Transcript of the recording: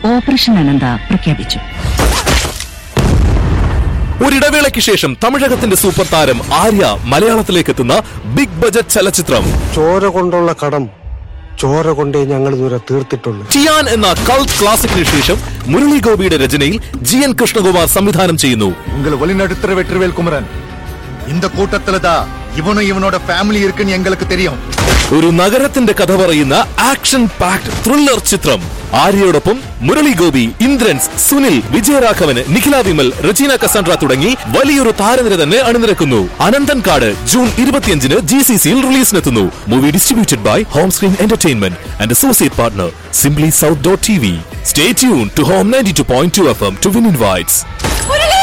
operation അനന്ത പ്രഖ്യാപിച്ചു ഒരിടവേളയ്ക്ക് ശേഷം തമിഴകത്തിന്റെ സൂപ്പർ താരം ആര്യ മലയാളത്തിലേക്ക് എത്തുന്ന ബിഗ് ബജറ്റ് ചലച്ചിത്രം ചോര കൊണ്ടുള്ള കടം ചോര കൊണ്ടേ ഞങ്ങൾ ഇതുവരെ തീർത്തിട്ടുള്ളൂ ടിയാൻ എന്ന കൾട്ട് ക്ലാസിക്കിന് ശേഷം മുരളി ഗോപിയുടെ രചനയിൽ ജി എൻ കൃഷ്ണകുമാർ സംവിധാനം ചെയ്യുന്നു உங்கள் வழிநடத்துற வெற்றிவேல் குமரன் இந்த கூட்டத்துல தான் இவனும் இவனோட ஃபேமிலி இருக்குன்னு எங்களுக்கு தெரியும் ഒരു നഗരത്തിന്റെ കഥ പറയുന്ന ആക്ഷൻ പാക്ഡ് ത്രില്ലർ ചിത്രം ആര്യയോടൊപ്പം മുരളി ഗോപി ഇന്ദ്രൻസ് സുനിൽ വിജയരാഘവന് നിഖില വിമൽ റജീന കസാൻഡ്ര തുടങ്ങി വലിയൊരു താരനിര തന്നെ അണിനിരക്കുന്നു അനന്തൻ കാട് ജൂൺ ഇരുപത്തിയഞ്ചിന് ജി സി സിയിൽ റിലീസിനെത്തുന്നു movie distributed by Home Screen Entertainment and associate partner Simply South dot T V stay tune to home ninety two point two F M to win invites